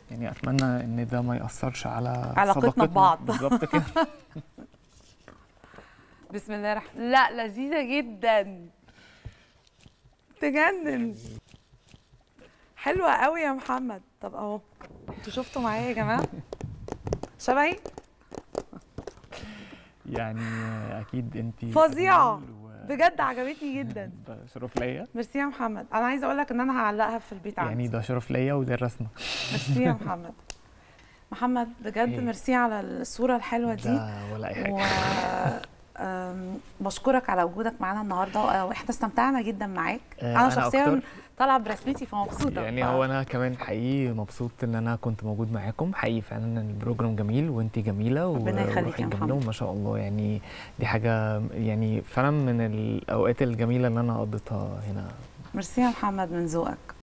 يعني اتمنى ان ده ما ياثرش على علاقتنا صداقتنا. ببعض. بالظبط كده بسم الله الرحمن لا لذيذه جدا تجنن حلوه قوي يا محمد طب اهو انتوا شفتوا معايا يا جماعه شبهي يعني اكيد انت فظيعه بجد عجبتني جدا ده شرف ليا ميرسي يا محمد انا عايزه اقول لك ان انا هعلقها في البيت عندي يعني ده شرف ليا ودي الرسمه ميرسي يا محمد محمد بجد إيه. ميرسي على الصوره الحلوه دي ده ولا اي حاجه و أم، بشكرك على وجودك معانا النهارده آه، واحنا استمتعنا جدا معاك آه، انا أنا شخصيا أكتر. طالعه برسمتي فمبسوطه يعني ف- هو انا كمان حقيقي مبسوط ان انا كنت موجود معاكم حقيقي فعلا البروجرام جميل وانت جميله و- ربنا يخليك وروحك يا جميله محمد. وما شاء الله يعني دي حاجه يعني فعلا من الاوقات الجميله اللي انا قضيتها هنا ميرسي يا محمد من ذوقك